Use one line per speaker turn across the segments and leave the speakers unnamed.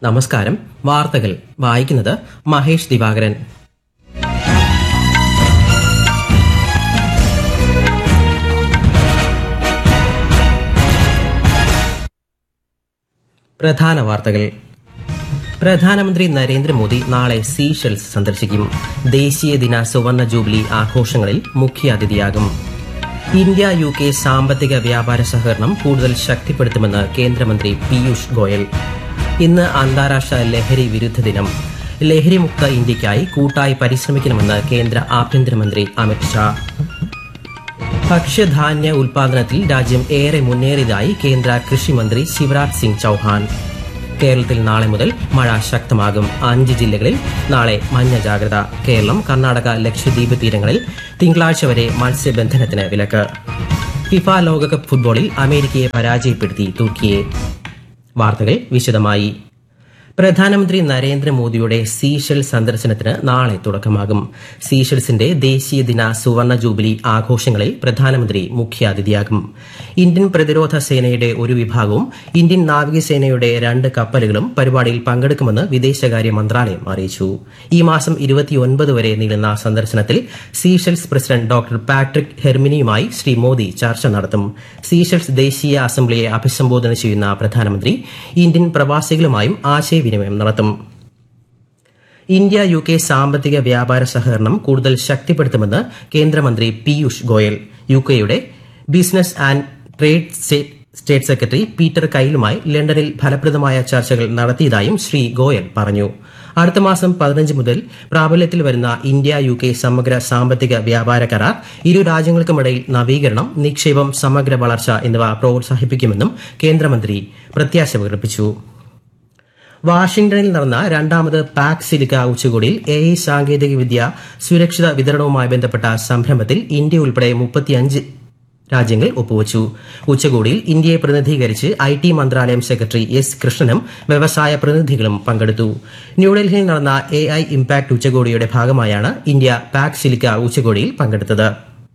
നമസ്കാരം വാർത്തകൾ വായിക്കുന്നത് മഹേഷ് ദിവാകരൻ പ്രധാന വാർത്തകൾ പ്രധാനമന്ത്രി നരേന്ദ്രമോദി നാളെ സീഷെൽസ് സന്ദർശിക്കും ദേശീയ ദിന സുവർണ ജൂബിലി ആഘോഷങ്ങളിൽ മുഖ്യാതിഥിയാകും ഇന്ത്യ യു കെ സാമ്പത്തിക വ്യാപാര സഹകരണം കൂടുതൽ ശക്തിപ്പെടുത്തുമെന്ന് കേന്ദ്രമന്ത്രി പീയൂഷ് ഗോയൽ ഇന്ന് അന്താരാഷ്ട്ര ലഹരി വിരുദ്ധ ദിനം ലഹരിമുക്ത ഇന്ത്യയ്ക്കായി കൂട്ടായി പരിശ്രമിക്കണമെന്ന് കേന്ദ്ര ആഭ്യന്തരമന്ത്രി അമിത് ഷാ ഭക്ഷ്യധാന്യ ഉൽപാദനത്തിൽ രാജ്യം ഏറെ മുന്നേറിയതായി കേന്ദ്ര കൃഷിമന്ത്രി ശിവരാജ് സിംഗ് ചൌഹാൻ കേരളത്തിൽ നാളെ മുതൽ മഴ ശക്തമാകും അഞ്ച് ജില്ലകളിൽ നാളെ മഞ്ഞ ജാഗ്രത കേരളം കർണാടക ലക്ഷദ്വീപ് തീരങ്ങളിൽ തിങ്കളാഴ്ച വരെ മത്സ്യബന്ധനത്തിന് വിലക്ക് ഫിഫ ലോകകപ്പ് ഫുട്ബോളിൽ അമേരിക്കയെ പരാജയപ്പെടുത്തി തുർക്കിയെ വാർത്തകൾ വിശദമായി പ്രധാനമന്ത്രി നരേന്ദ്രമോദിയുടെ സീഷെൽ സന്ദർശനത്തിന് നാളെ തുടക്കമാകും സീഷെൽസിന്റെ ദേശീയ ദിന സുവർണ ജൂബിലി ആഘോഷങ്ങളിൽ പ്രധാനമന്ത്രി മുഖ്യാതിഥിയാകും ഇന്ത്യൻ പ്രതിരോധ സേനയുടെ ഒരു വിഭാഗവും ഇന്ത്യൻ നാവികസേനയുടെ രണ്ട് കപ്പലുകളും പരിപാടിയിൽ പങ്കെടുക്കുമെന്ന് വിദേശകാര്യ മന്ത്രാലയം അറിയിച്ചു ഈ മാസം ഇരുപത്തിയൊൻപത് വരെ നീളുന്ന സന്ദർശനത്തിൽ സീഷെൽസ് പ്രസിഡന്റ് ഡോക്ടർ പാട്രിക് ഹെർമിനിയുമായി ശ്രീ മോദി ചർച്ച നടത്തും സീഷെൽസ് ദേശീയ അസംബ്ലിയെ അഭിസംബോധന ചെയ്യുന്ന പ്രധാനമന്ത്രി ഇന്ത്യൻ പ്രവാസികളുമായും ആശയവിനിമയം നടത്തും ഇന്ത്യ യു കെ സാമ്പത്തിക വ്യാപാര സഹകരണം കൂടുതൽ ശക്തിപ്പെടുത്തുമെന്ന് കേന്ദ്രമന്ത്രി പീയൂഷ് ഗോയൽ യു കെയുടെ business and trade state secretary Peter കൈലുമായി ലണ്ടനിൽ ഫലപ്രദമായ ചർച്ചകൾ നടത്തിയതായും ശ്രീ ഗോയൽ പറഞ്ഞു അടുത്ത മാസം പതിനഞ്ച് മുതൽ പ്രാബല്യത്തിൽ വരുന്ന ഇന്ത്യ യു കെ സമഗ്ര സാമ്പത്തിക വ്യാപാര കരാർ ഇരു രാജ്യങ്ങൾക്കുമിടയിൽ നവീകരണം നിക്ഷേപം സമഗ്ര വളർച്ച എന്നിവ പ്രോത്സാഹിപ്പിക്കുമെന്നും കേന്ദ്രമന്ത്രി പ്രത്യാശ പ്രകടിപ്പിച്ചു വാഷിംഗ്ടണിൽ നടന്ന രണ്ടാമത് പാക് സിലിക്ക ഉച്ചകോടിയിൽ എ ഐ സാങ്കേതികവിദ്യ സുരക്ഷിത വിതരണവുമായി ബന്ധപ്പെട്ട സംരംഭത്തിൽ ഇന്ത്യ ഉൾപ്പെടെ മുപ്പത്തിയഞ്ച് രാജ്യങ്ങൾ ഒപ്പുവച്ചു ഉച്ചകോടിയിൽ ഇന്ത്യയെ പ്രതിനിധീകരിച്ച് ഐ ടി മന്ത്രാലയം സെക്രട്ടറി എസ് കൃഷ്ണനും വ്യവസായ പ്രതിനിധികളും പങ്കെടുത്തു ന്യൂഡൽഹിയിൽ നടന്ന എ ഐ ഇംപാക്ട് ഉച്ചകോടിയുടെ ഭാഗമായാണ് ഇന്ത്യ പാക് സിലിക്ക ഉച്ചകോടിയിൽ പങ്കെടുത്തത്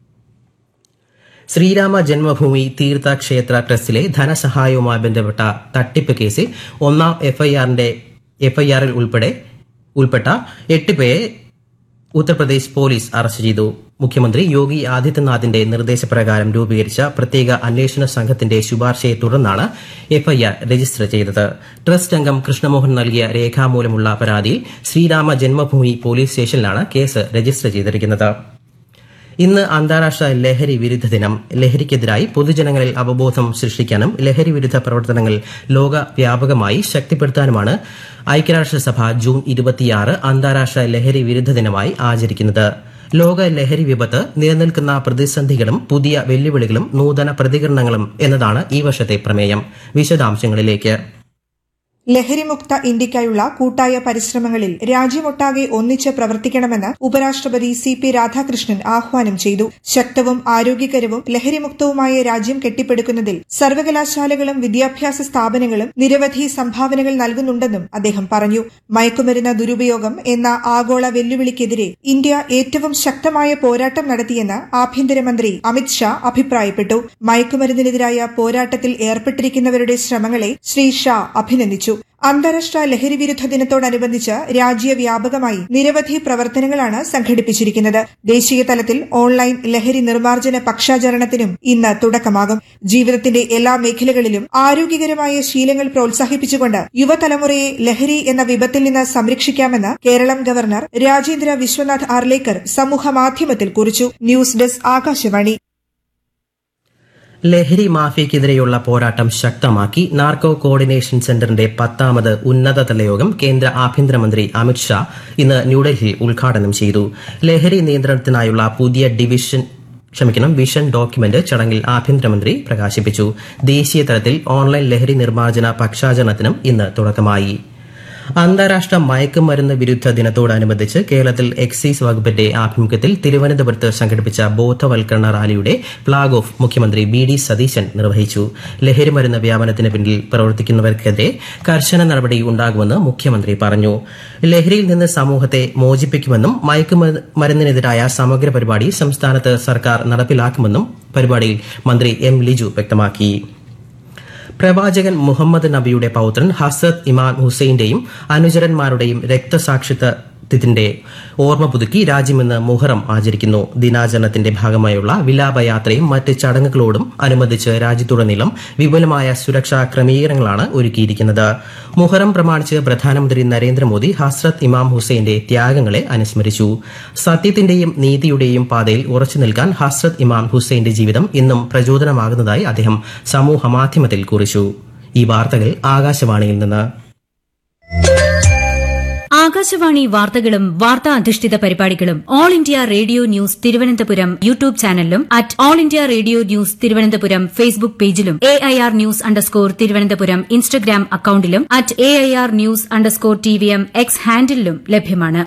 ശ്രീരാമ ജന്മഭൂമി തീർത്ഥ ക്ഷേത്ര ട്രസ്റ്റിലെ ധനസഹായവുമായി ബന്ധപ്പെട്ട തട്ടിപ്പ് കേസിൽ ഒന്നാം എഫ്ഐആറിന്റെ എഫ്ഐആറിൽ ഉൾപ്പെടെ ഉൾപ്പെട്ട എട്ട് പേരെ ഉത്തർപ്രദേശ് പോലീസ് അറസ്റ്റ് ചെയ്തു മുഖ്യമന്ത്രി യോഗി ആദിത്യനാഥിന്റെ നിർദ്ദേശപ്രകാരം രൂപീകരിച്ച പ്രത്യേക അന്വേഷണ സംഘത്തിന്റെ ശുപാർശയെ തുടർന്നാണ് എഫ്ഐആർ രജിസ്റ്റർ ചെയ്തത് ട്രസ്റ്റ് അംഗം കൃഷ്ണമോഹൻ നൽകിയ രേഖാമൂലമുള്ള പരാതിയിൽ ശ്രീരാമ ജന്മഭൂമി പോലീസ് സ്റ്റേഷനിലാണ് കേസ് രജിസ്റ്റർ ചെയ്തിരിക്കുന്നത് ഇന്ന് അന്താരാഷ്ട്ര ലഹരി വിരുദ്ധ ദിനം ലഹരിക്കെതിരായി പൊതുജനങ്ങളിൽ അവബോധം സൃഷ്ടിക്കാനും ലഹരി വിരുദ്ധ പ്രവർത്തനങ്ങൾ ലോകവ്യാപകമായി ശക്തിപ്പെടുത്താനുമാണ് ഐക്യരാഷ്ട്രസഭ ജൂൺ ഇരുപത്തിയാറ് അന്താരാഷ്ട്ര ലഹരി വിരുദ്ധ ദിനമായി ആചരിക്കുന്നത് ലോക ലഹരി വിപത്ത് നിലനിൽക്കുന്ന പ്രതിസന്ധികളും പുതിയ വെല്ലുവിളികളും നൂതന പ്രതികരണങ്ങളും എന്നതാണ് ഈ വർഷത്തെ പ്രമേയം വിശദാംശങ്ങളിലേക്ക്
ലഹരിമുക്ത ഇന്ത്യയ്ക്കായുള്ള കൂട്ടായ പരിശ്രമങ്ങളിൽ രാജ്യമൊട്ടാകെ ഒന്നിച്ച് പ്രവർത്തിക്കണമെന്ന് ഉപരാഷ്ട്രപതി സി പി രാധാകൃഷ്ണൻ ആഹ്വാനം ചെയ്തു ശക്തവും ആരോഗ്യകരവും ലഹരിമുക്തവുമായ രാജ്യം കെട്ടിപ്പടുക്കുന്നതിൽ സർവകലാശാലകളും വിദ്യാഭ്യാസ സ്ഥാപനങ്ങളും നിരവധി സംഭാവനകൾ നൽകുന്നുണ്ടെന്നും അദ്ദേഹം പറഞ്ഞു മയക്കുമരുന്ന് ദുരുപയോഗം എന്ന ആഗോള വെല്ലുവിളിക്കെതിരെ ഇന്ത്യ ഏറ്റവും ശക്തമായ പോരാട്ടം നടത്തിയെന്ന് ആഭ്യന്തരമന്ത്രി അമിത് ഷാ അഭിപ്രായപ്പെട്ടു മയക്കുമരുന്നിനെതിരായ പോരാട്ടത്തിൽ ഏർപ്പെട്ടിരിക്കുന്നവരുടെ ശ്രമങ്ങളെ ശ്രീ ഷാ അഭിനന്ദിച്ചു അന്താരാഷ്ട്ര ലഹരി വിരുദ്ധ ദിനത്തോടനുബന്ധിച്ച് രാജ്യവ്യാപകമായി നിരവധി പ്രവർത്തനങ്ങളാണ് സംഘടിപ്പിച്ചിരിക്കുന്നത് ദേശീയ തലത്തിൽ ഓൺലൈൻ ലഹരി നിർമ്മാർജ്ജന പക്ഷാചരണത്തിനും ഇന്ന് തുടക്കമാകും ജീവിതത്തിന്റെ എല്ലാ മേഖലകളിലും ആരോഗ്യകരമായ ശീലങ്ങൾ പ്രോത്സാഹിപ്പിച്ചുകൊണ്ട് യുവതലമുറയെ ലഹരി എന്ന വിപത്തിൽ നിന്ന് സംരക്ഷിക്കാമെന്ന് കേരളം ഗവർണർ രാജേന്ദ്ര വിശ്വനാഥ് ആർലേക്കർ സമൂഹമാധ്യമത്തിൽ കുറിച്ചു ന്യൂസ് ഡെസ്ക് ആകാശവാണി
ലഹരി മാഫിയക്കെതിരെയുള്ള പോരാട്ടം ശക്തമാക്കി നാർക്കോ കോർഡിനേഷൻ സെന്ററിന്റെ പത്താമത് ഉന്നതതല യോഗം കേന്ദ്ര ആഭ്യന്തരമന്ത്രി അമിത് ഷാ ഇന്ന് ന്യൂഡൽഹിയിൽ ഉദ്ഘാടനം ചെയ്തു ലഹരി നിയന്ത്രണത്തിനായുള്ള പുതിയ ഡിവിഷൻ ക്ഷമിക്കണം വിഷൻ ഡോക്യുമെന്റ് ചടങ്ങിൽ ആഭ്യന്തരമന്ത്രി പ്രകാശിപ്പിച്ചു ദേശീയ തലത്തിൽ ഓൺലൈൻ ലഹരി നിർമ്മാർജ്ജന പക്ഷാചരണത്തിനും ഇന്ന് തുടക്കമായി അന്താരാഷ്ട്ര മയക്കുമരുന്ന് വിരുദ്ധ ദിനത്തോടനുബന്ധിച്ച് കേരളത്തിൽ എക്സൈസ് വകുപ്പിന്റെ ആഭിമുഖ്യത്തിൽ തിരുവനന്തപുരത്ത് സംഘടിപ്പിച്ച ബോധവൽക്കരണ റാലിയുടെ ഫ്ളാഗ് ഓഫ് മുഖ്യമന്ത്രി ബി ഡി സതീശൻ നിർവഹിച്ചു ലഹരിമരുന്ന് വ്യാപനത്തിന് പിന്നിൽ പ്രവർത്തിക്കുന്നവർക്കെതിരെ കർശന നടപടി ഉണ്ടാകുമെന്ന് മുഖ്യമന്ത്രി പറഞ്ഞു ലഹരിയിൽ നിന്ന് സമൂഹത്തെ മോചിപ്പിക്കുമെന്നും മയക്കുമരുന്നിനെതിരായ സമഗ്ര പരിപാടി സംസ്ഥാനത്ത് സർക്കാർ നടപ്പിലാക്കുമെന്നും പരിപാടിയിൽ മന്ത്രി എം ലിജു വ്യക്തമാക്കി പ്രവാചകൻ മുഹമ്മദ് നബിയുടെ പൌത്രൻ ഹസത്ത് ഇമാം ഹുസൈന്റെയും അനുചരന്മാരുടെയും രക്തസാക്ഷിത്വത്തിന്റെ ഓർമ്മ പുതുക്കി രാജ്യം ഇന്ന് മുഹറം ആചരിക്കുന്നു ദിനാചരണത്തിന്റെ ഭാഗമായുള്ള വിലാപയാത്രയും മറ്റ് ചടങ്ങുകളോടും അനുബന്ധിച്ച് രാജ്യത്തുടനീളം വിപുലമായ സുരക്ഷാ ക്രമീകരണങ്ങളാണ് ഒരുക്കിയിരിക്കുന്നത് മുഹറം പ്രമാണിച്ച് പ്രധാനമന്ത്രി നരേന്ദ്രമോദി ഹസ്രത്ത് ഇമാം ഹുസൈന്റെ ത്യാഗങ്ങളെ അനുസ്മരിച്ചു സത്യത്തിന്റെയും നീതിയുടെയും പാതയിൽ ഉറച്ചു നിൽക്കാൻ ഹസ്രത്ത് ഇമാം ഹുസൈന്റെ ജീവിതം ഇന്നും പ്രചോദനമാകുന്നതായി അദ്ദേഹം സമൂഹ മാധ്യമത്തിൽ കുറിച്ചു ഈ വാർത്തകൾ ആകാശവാണിയിൽ നിന്ന്
ആകാശവാണി വാർത്തകളും വാർത്താ അധിഷ്ഠിത പരിപാടികളും all India radio news Thiruvananthapuram YouTube ചാനലിലും at all India radio news Thiruvananthapuram Facebook പേജിലും A I R news underscore Thiruvananthapuram Instagram അക്കൌണ്ടിലും at A I R news underscore T V M എക്സ് ഹാൻഡിലും ലഭ്യമാണ്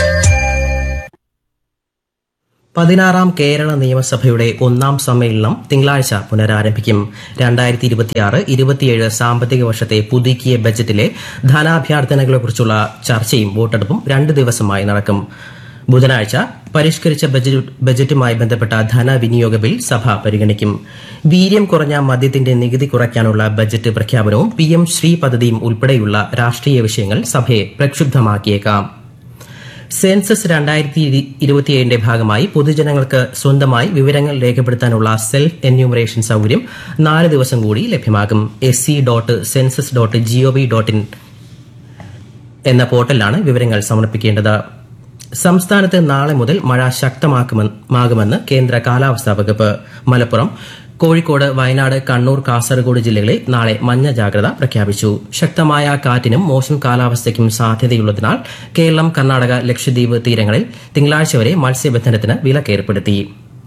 പതിനാറാം കേരള നിയമസഭയുടെ ഒന്നാം സമ്മേളനം തിങ്കളാഴ്ച പുനരാരംഭിക്കും രണ്ടായിരത്തി ഇരുപത്തിയാറ് ഇരുപത്തിയേഴ് സാമ്പത്തിക വർഷത്തെ പുതുക്കിയ ബജറ്റിലെ ധനാഭ്യർത്ഥനകളെക്കുറിച്ചുള്ള ചർച്ചയും വോട്ടെടുപ്പും രണ്ട് ദിവസമായി നടക്കും ബുധനാഴ്ച പരിഷ്കരിച്ച ബജറ്റ് ബജറ്റുമായി ബന്ധപ്പെട്ട ധനവിനിയോഗ ബിൽ സഭ പരിഗണിക്കും വീര്യം കുറഞ്ഞ മദ്യത്തിന്റെ നികുതി കുറയ്ക്കാനുള്ള ബജറ്റ് പ്രഖ്യാപനവും പി എം ശ്രീ പദ്ധതിയും ഉൾപ്പെടെയുള്ള രാഷ്ട്രീയ വിഷയങ്ങൾ സഭയെ പ്രക്ഷുബ്ധമാക്കിയേക്കാം സെൻസസ് രണ്ടായിരത്തി ഇരുപത്തിയേഴിന്റെ ഭാഗമായി പൊതുജനങ്ങൾക്ക് സ്വന്തമായി വിവരങ്ങൾ രേഖപ്പെടുത്താനുള്ള സെൽഫ് എന്യൂമറേഷൻ സൌകര്യം നാല് ദിവസം കൂടി ലഭ്യമാകും S C dot census dot G O V dot in എന്ന പോർട്ടലിലാണ് വിവരങ്ങൾ സമർപ്പിക്കേണ്ടത് സംസ്ഥാനത്ത് നാളെ മുതൽ മഴ ശക്തമാകുമെന്ന് കേന്ദ്ര കാലാവസ്ഥാ വകുപ്പ് മലപ്പുറം കോഴിക്കോട് വയനാട് കണ്ണൂർ കാസർഗോഡ് ജില്ലകളിൽ നാളെ മഞ്ഞ ജാഗ്രത പ്രഖ്യാപിച്ചു ശക്തമായ കാറ്റിനും മോശം കാലാവസ്ഥയ്ക്കും സാധ്യതയുള്ളതിനാൽ കേരളം കർണാടക ലക്ഷദ്വീപ് തീരങ്ങളിൽ തിങ്കളാഴ്ച വരെ മത്സ്യബന്ധനത്തിന് വിലക്കേർപ്പെടുത്തി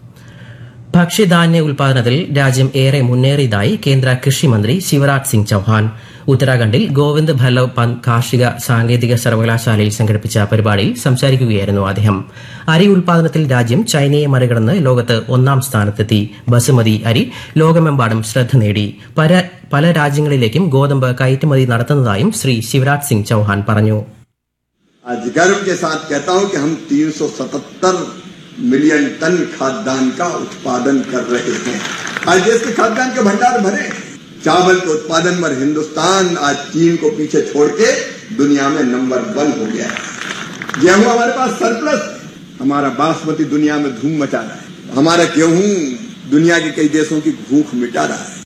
ഭക്ഷ്യധാന്യ ഉൽപാദനത്തിൽ രാജ്യം ഏറെ മുന്നേറിയതായി കേന്ദ്ര കൃഷിമന്ത്രി ശിവരാജ് സിംഗ് ചൌഹാൻ ഉത്തരാഖണ്ഡിൽ ഗോവിന്ദ് ഭല്ലവ് പന്ത് കാർഷിക സാങ്കേതിക സർവകലാശാലയിൽ സംഘടിപ്പിച്ച പരിപാടിയിൽ സംസാരിക്കുകയായിരുന്നു അദ്ദേഹം അരി ഉൽപാദനത്തിൽ രാജ്യം ചൈനയെ മറികടന്ന് ലോകത്ത് ഒന്നാം സ്ഥാനത്തെത്തി ബസുമതി അരി ലോകമെമ്പാടും ശ്രദ്ധ നേടി പല പല രാജ്യങ്ങളിലേക്കും ഗോതമ്പ് കയറ്റുമതി നടത്തുന്നതായും ശ്രീ ശിവരാജ് സിംഗ് ചൌഹാൻ പറഞ്ഞു
आज गर्व के साथ कहता हूं कि हम 377 मिलियन टन खाद्यान्न का उत्पादन कर रहे हैं आज देश के खाद्यान्न के भंडार भरे चावल के उत्पादन में हिंदुस्तान आज चीन को पीछे छोड़ के दुनिया में नंबर वन हो गया है गेहूं हमारे पास सरप्लस हमारा बासमती दुनिया में धूम मचा रहा है हमारा गेहूं दुनिया के कई देशों की भूख मिटा रहा है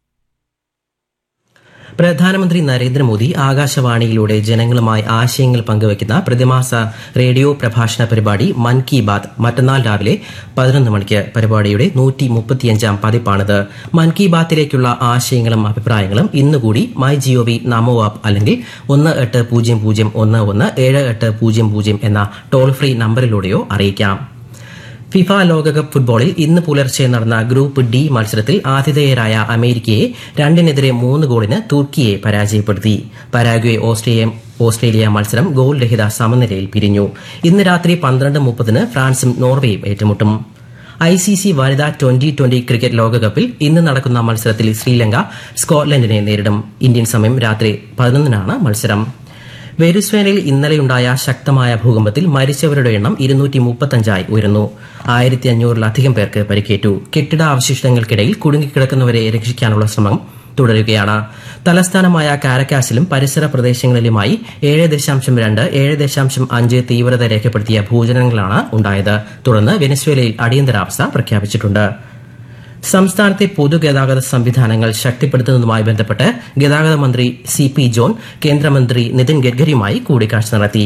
പ്രധാനമന്ത്രി നരേന്ദ്രമോദി ആകാശവാണിയിലൂടെ ജനങ്ങളുമായി ആശയങ്ങൾ പങ്കുവയ്ക്കുന്ന പ്രതിമാസ റേഡിയോ പ്രഭാഷണ പരിപാടി മൻ കി ബാത് മറ്റന്നാൾ രാവിലെ പതിനൊന്ന് മണിക്ക് പരിപാടിയുടെ നൂറ്റി മുപ്പത്തിയഞ്ചാം പതിപ്പാണിത് മൻ കി ബാത്തിലേക്കുള്ള ആശയങ്ങളും അഭിപ്രായങ്ങളും ഇന്നുകൂടി മൈ ജിഒവി നമോ ആപ്പ് അല്ലെങ്കിൽ ഒന്ന് എട്ട് പൂജ്യം പൂജ്യം ഒന്ന് ഒന്ന് ഏഴ് എട്ട് പൂജ്യം പൂജ്യം എന്ന ടോൾ ഫ്രീ നമ്പറിലൂടെയോ അറിയിക്കാം ഫിഫ ലോകകപ്പ് ഫുട്ബോളിൽ ഇന്ന് പുലർച്ചെ നടന്ന ഗ്രൂപ്പ് ഡി മത്സരത്തിൽ ആതിഥേയരായ അമേരിക്കയെ രണ്ടിനെതിരെ മൂന്ന് ഗോളിന് തുർക്കിയെ പരാജയപ്പെടുത്തി പരാഗ്വെ ഓസ്ട്രേലിയ ഓസ്ട്രേലിയ മത്സരം ഗോൾ രഹിത സമനിലയിൽ പിരിഞ്ഞു ഇന്ന് രാത്രി പന്ത്രണ്ട് മുപ്പതിന് ഫ്രാൻസും നോർവേയും ഏറ്റുമുട്ടും ഐ സി സി വനിതാ ട്വന്റി ട്വന്റി ക്രിക്കറ്റ് ലോകകപ്പിൽ ഇന്ന് നടക്കുന്ന മത്സരത്തിൽ ശ്രീലങ്ക സ്കോട്ട്ലൻഡിനെ നേരിടും ഇന്ത്യൻ സമയം രാത്രി പതിനൊന്നിനാണ് മത്സരം വെരുസ്വേനയിൽ ഇന്നലെയുണ്ടായ ശക്തമായ ഭൂകമ്പത്തിൽ മരിച്ചവരുടെ എണ്ണം ഇരുന്നൂറ്റി മുപ്പത്തഞ്ചായി ഉയർന്നു ആയിരത്തി അഞ്ഞൂറിലധികം പേർക്ക് പരിക്കേറ്റു കെട്ടിട അവശിഷ്ടങ്ങൾക്കിടയിൽ കുടുങ്ങിക്കിടക്കുന്നവരെ രക്ഷിക്കാനുള്ള ശ്രമം തുടരുകയാണ് തലസ്ഥാനമായ കാരക്കാസിലും പരിസര പ്രദേശങ്ങളിലുമായി ഏഴ് ദശാംശം രണ്ട് ഏഴ് ദശാംശം അഞ്ച് തീവ്രത രേഖപ്പെടുത്തിയ ഭൂചലനങ്ങളാണ് ഉണ്ടായത് തുടർന്ന് വെനസ്വേലയിൽ അടിയന്തരാവസ്ഥ പ്രഖ്യാപിച്ചിട്ടുണ്ട് സംസ്ഥാനത്തെ പൊതുഗതാഗത സംവിധാനങ്ങൾ ശക്തിപ്പെടുത്തുന്നതുമായി ബന്ധപ്പെട്ട് ഗതാഗത മന്ത്രി സി പി ജോൺ കേന്ദ്രമന്ത്രി നിതിൻ ഗഡ്കരിയുമായി കൂടിക്കാഴ്ച നടത്തി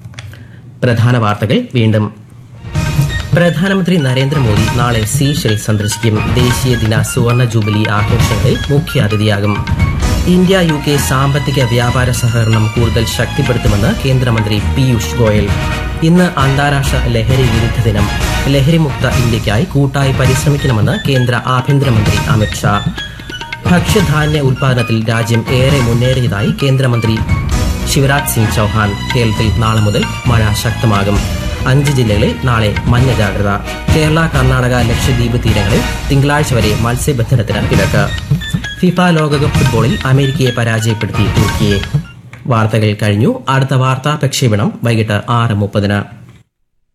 പ്രധാന വാർത്തകൾ വീണ്ടും പ്രധാനമന്ത്രി നരേന്ദ്രമോദി നാളെ സീഷെൽ സന്ദർശിക്കും ദേശീയ ദിന സുവർണ ജൂബിലി ആഘോഷങ്ങളിൽ മുഖ്യാതിഥിയാകും ഇന്ത്യ യു കെ സാമ്പത്തിക വ്യാപാര സഹകരണം കൂടുതൽ ശക്തിപ്പെടുത്തുമെന്ന് കേന്ദ്രമന്ത്രി പീയൂഷ് ഗോയൽ ഇന്ന് അന്താരാഷ്ട്ര ലഹരി വിരുദ്ധ ദിനം ലഹരിമുക്ത ഇന്ത്യയ്ക്കായി കൂട്ടായി പരിശ്രമിക്കണമെന്ന് കേന്ദ്ര ആഭ്യന്തരമന്ത്രി അമിത്ഷാ ഭക്ഷ്യധാന്യ ഉൽപാദനത്തിൽ രാജ്യം ഏറെ മുന്നേറിയതായി കേന്ദ്രമന്ത്രി ശിവരാജ് സിംഗ് ചൌഹാൻ കേരളത്തിൽ നാളെ മുതൽ മഴ ശക്തമാകും അഞ്ച് ജില്ലകളിൽ നാളെ മഞ്ഞ ജാഗ്രത കേരള കർണാടക ലക്ഷദ്വീപ് തീരങ്ങളിൽ തിങ്കളാഴ്ച വരെ മത്സ്യബന്ധനത്തിന് വിലക്ക് ഫിഫ ലോകകപ്പ് ഫുട്ബോളിൽ അമേരിക്കയെ പരാജയപ്പെടുത്തി തുർക്കിയെ വാർത്തകൾ കഴിഞ്ഞു അടുത്ത വാർത്താ പ്രക്ഷേപണം വൈകിട്ട് ആറ് മുപ്പതിന്